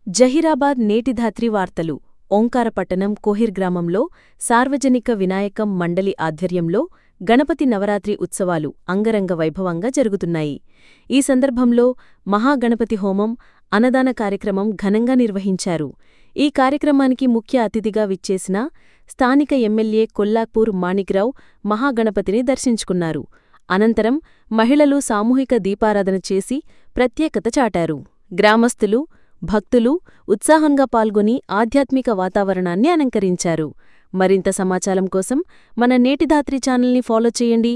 జహీరాబాద్ నేటిధాత్రి వార్తలు ఓంకారపట్టణం కోహిర్ గ్రామంలో సార్వజనిక వినాయకం మండలి ఆధ్వర్యంలో గణపతి నవరాత్రి ఉత్సవాలు అంగరంగ వైభవంగా జరుగుతున్నాయి ఈ సందర్భంలో మహాగణపతి హోమం అన్నదాన కార్యక్రమం ఘనంగా నిర్వహించారు ఈ కార్యక్రమానికి ముఖ్య అతిథిగా విచ్చేసిన స్థానిక ఎమ్మెల్యే కొల్లాపూర్ మాణిక్రావు మహాగణపతిని దర్శించుకున్నారు అనంతరం మహిళలు సామూహిక దీపారాధన చేసి ప్రత్యేకత చాటారు గ్రామస్తులు భక్తులు ఉత్సాహంగా పాల్గొని ఆధ్యాత్మిక వాతావరణాన్ని అలంకరించారు మరింత సమాచారం కోసం మన నేటిధాత్రి ఛానల్ని ఫాలో చేయండి